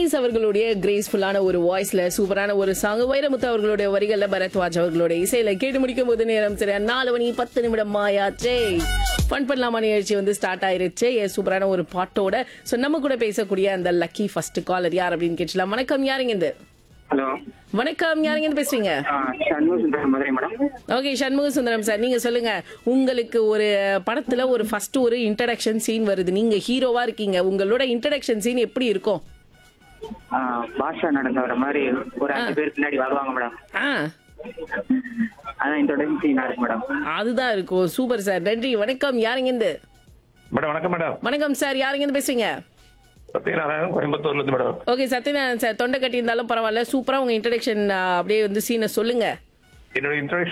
கணேஷ் அவர்களுடைய கிரேஸ்ஃபுல்லான ஒரு வாய்ஸ்ல சூப்பரான ஒரு சாங் வைரமுத்து அவர்களுடைய வரிகள்ல பரத்வாஜ் அவர்களுடைய இசையில கேட்டு முடிக்கும் போது நேரம் சரியா நாலு மணி பத்து நிமிடம் ஆயாச்சே ஃபன் பண்ணலாமா நிகழ்ச்சி வந்து ஸ்டார்ட் ஆயிருச்சு ஏ சூப்பரான ஒரு பாட்டோட சோ நம்ம கூட பேசக்கூடிய அந்த லக்கி ஃபர்ஸ்ட் காலர் யார் அப்படின்னு கேட்கலாம் வணக்கம் யாருங்க இந்த ஹலோ வணக்கம் யாருங்க இருந்து பேசுறீங்க Shanmuga Sundaram Madurai madam okay Shanmuga Sundaram sir நீங்க சொல்லுங்க உங்களுக்கு ஒரு படத்துல ஒரு ஃபர்ஸ்ட் ஒரு இன்ட்ரடக்ஷன் சீன் வருது நீங்க ஹீரோவா இருக்கீங்க உங்களோட இன்ட்ரடக்ஷன் சீன் எப்படி இருக்கும் ஆ, பாஷா நடந்து வர மாதிரி ஒரு அஞ்சு பேர் பின்னாடி வருவாங்க மேடம் ஆ அதான் இன்ட்ரோடக்ஷன் சீனா இருக்கு மேடம் அதுதான் இருக்கும் சூப்பர் சார் நன்றி வணக்கம் யாருங்க இருந்து மேடம் வணக்கம் மேடம் வணக்கம் சார் யாருங்க இருந்து பேசுறீங்க சத்யநாராயணன் கோயம்புத்தூர்ல இருந்து மேடம் ஓகே சத்யநாராயணன் சார் தொண்டை கட்டி இருந்தாலும் பரவாயில்ல சூப்பரா உங்க இன்ட்ரடக்ஷன் அப்படியே வந்து சீனை சொல்லுங்க என்னோட இன்ட்ரோடக்ஷன்